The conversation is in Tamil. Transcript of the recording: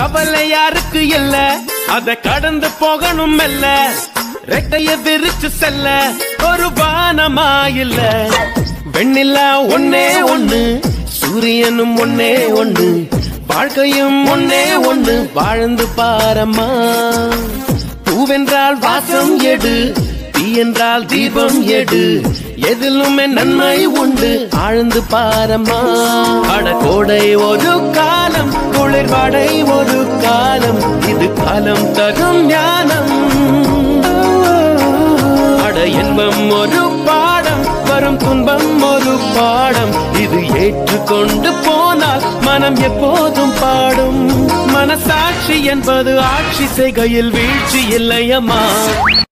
கவலை யாருக்கு இல்ல அத கடந்து போகணும் மெல்ல ரெட்டைய விரிச்சு செல்ல ஒரு வானமா இல்ல வெண்ணிலா ஒன்னே ஒண்ணு சூரியனும் ஒன்னே ஒண்ணு வாழ்க்கையும் ஒன்னே ஒண்ணு வாழ்ந்து பாரம்மா பூவென்றால் வாசம் எடு தீ என்றால் தீபம் எடு எதிலுமே நன்மை உண்டு ஆழ்ந்து பாரம்மா அடகோடை ஒரு காலம் குளிர்வாடை ஒரு காலம் இது காலம் தரும் ஞானம் அட இன்பம் ஒரு பாடம் வரும் துன்பம் ஒரு பாடம் இது ஏற்றுக்கொண்டு போனால் மனம் எப்போதும் பாடும் மனசாட்சி என்பது ஆட்சி செய்கையில் வீழ்ச்சி இல்லையம்மா